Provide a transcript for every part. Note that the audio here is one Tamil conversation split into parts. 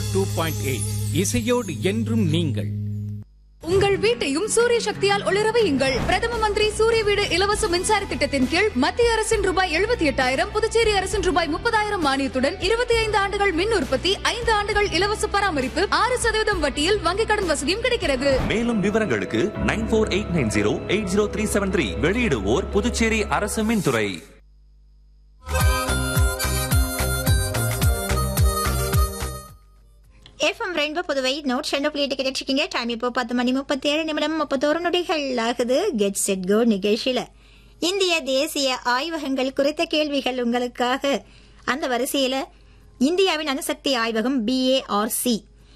டூ பாயிண்ட் எயிட் இசையோடு என்றும் நீங்கள் உங்கள் வீட்டையும் சூரிய சக்தியால் ஒளிர வையுங்கள் பிரதம மந்திரி சூரிய வீடு இலவச மின்சார திட்டத்தின் கீழ் மத்திய அரசின் ரூபாய் எழுபத்தி எட்டாயிரம் புதுச்சேரி அரசின் ரூபாய் முப்பதாயிரம் மானியத்துடன் இருபத்தி ஐந்து ஆண்டுகள் மின் உற்பத்தி ஐந்து ஆண்டுகள் இலவச பராமரிப்பு ஆறு சதவீதம் வட்டியில் வங்கிக் கடன் வசதியும் கிடைக்கிறது மேலும் விவரங்களுக்கு nine four eight nine zero eight zero three seven three வெளியிடுவோர் புதுச்சேரி அரசு மின்துறை எஃப்எம் ரெயின்போ புதுவை நோட் ரெண்டு புள்ளி எட்டு கிடைச்சிருக்கீங்க டைம் இப்போ பத்து மணி முப்பத்தி ஏழு நிமிடம் முப்பத்தோரு நொடிகள் ஆகுது கெட் செட் கோ நிகழ்ச்சியில இந்திய தேசிய ஆய்வகங்கள் குறித்த கேள்விகள் உங்களுக்காக அந்த வரிசையில இந்தியாவின் அணுசக்தி ஆய்வகம் பிஏஆர்சி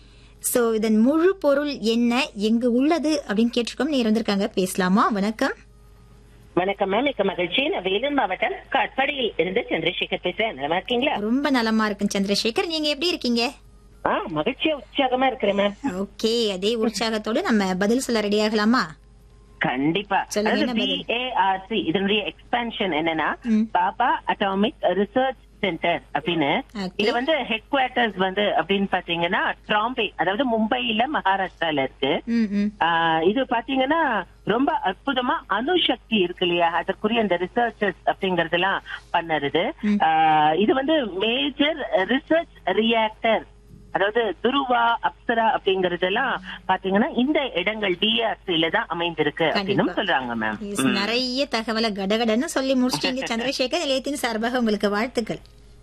சோ இதன் முழு பொருள் என்ன எங்கு உள்ளது அப்படின்னு கேட்டிருக்கோம் நீர் வந்திருக்காங்க பேசலாமா வணக்கம் வணக்கம் மேம் மிக்க மகிழ்ச்சி நான் வேலூர் மாவட்டம் காட்பாடியில் இருந்து சந்திரசேகர் பேசுறேன் நல்லா இருக்கீங்களா ரொம்ப நலமா இருக்கும் சந்திரசேகர் நீங்க எப்படி இருக்கீங்க ஆ மகிழ்ச்சியா உற்சாகமா இருக்கிறேன் மேம் ஓகே அதே உற்சாகத்தோடு நம்ம பதில் சொல்ல ரெடி ஆகலாமா கண்டிப்பா சொல்லுங்க, அதாவது என்ன பதில்? பிஏஆர்சி இதனுடைய எக்ஸ்பான்ஷன் என்னன்னா ம். பாபா அட்டாமிக் ரிசர்ச் சென்டர் அப்படின்னு Okay. இது வந்து ஹெட் குவார்டர்ஸ் வந்து அப்படின்னு பாத்தீங்கன்னா ட்ராம்பே அதாவது மும்பைல மகாராஷ்டிரால இருக்கு ம் ம் ஆஹ் இது பாத்தீங்கன்னா ரொம்ப அற்புதமா அணுசக்தி இருக்கு இல்லையா அதற்குரிய அந்த ரிசர்ச்சஸ் அப்படிங்கறதெல்லாம் பண்ணறது ஆஹ் இது வந்து மேஜர் ரிசர்ச் ரியாக்டர் அதாவது துருவா அப்சரா அப்படிங்கறதெல்லாம் பாத்தீங்கன்னா இந்த இடங்கள் டிஆர்சில தான் அமைந்திருக்கு அப்படின்னு கண்டிப்பா. சொல்றாங்க மேம் Yes, நிறைய தகவலை கடகடன்னு சொல்லி முடிச்சிட்டீங்க சந்திரசேகர் நிலையத்தின் சார்பாக உங்களுக்கு வாழ்த்துக்கள்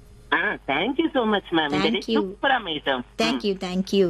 thank you so much ma'am Thank you. சூப்பரா madam thank you thank you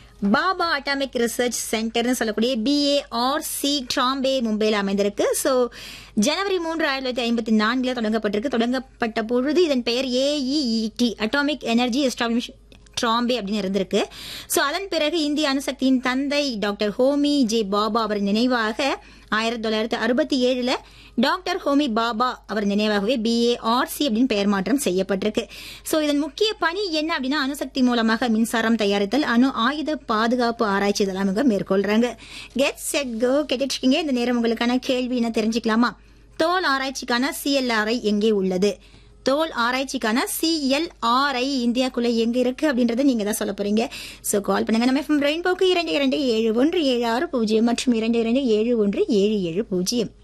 Bhabha atomic research சென்டர்னு சொல்லக்கூடிய பிஏஆர்சி ட்ராம்பே மும்பையில் அமைந்திருக்கு ஸோ ஜனவரி மூன்று ஆயிரத்தி தொள்ளாயிரத்தி ஐம்பத்தி நான்குல தொடங்கப்பட்டிருக்கு தொடங்கப்பட்ட பொழுது இதன் பெயர் AEET atomic energy establish Trombay அப்படின்னு இருந்திருக்கு ஸோ அதன் பிறகு இந்திய அணுசக்தியின் தந்தை டாக்டர் ஹோமி ஜே பாபா அவர் நினைவாக ஆயிரத்தி தொள்ளாயிரத்தி அறுபத்தி ஏழுல டாக்டர் ஹோமி பாபா அவர் நினைவாகவே பிஏஆர்சி அப்படின்னு பெயர் மாற்றம் செய்யப்பட்டிருக்கு ஸோ இதன் முக்கிய பணி என்ன அப்படின்னா அணுசக்தி மூலமாக மின்சாரம் தயாரித்தல் அணு ஆயுத பாதுகாப்பு ஆராய்ச்சி இதெல்லாம் இவங்க மேற்கொள்றாங்க கெட் செட் கோ கேட்டுருக்கீங்க இந்த நேரம் உங்களுக்கான கேள்வி என்ன தெரிஞ்சுக்கலாமா தோல் ஆராய்ச்சிக்கான சிஎல்ஆர்ஐ எங்கே உள்ளது தோல் ஆராய்ச்சிக்கான சிஎல்ஆர்ஐ இந்தியாக்குள்ள எங்க இருக்கு அப்படின்றத நீங்க தான் சொல்ல போறீங்க சோ கால் பண்ணுங்க நம்ம எஃப்எம் ரெயின்போக்கு இரண்டு இரண்டு ஏழு ஒன்று ஏழு ஆறு பூஜ்ஜியம் மற்றும் இரண்டு இரண்டு ஏழு ஒன்று ஏழு ஏழு பூஜ்ஜியம்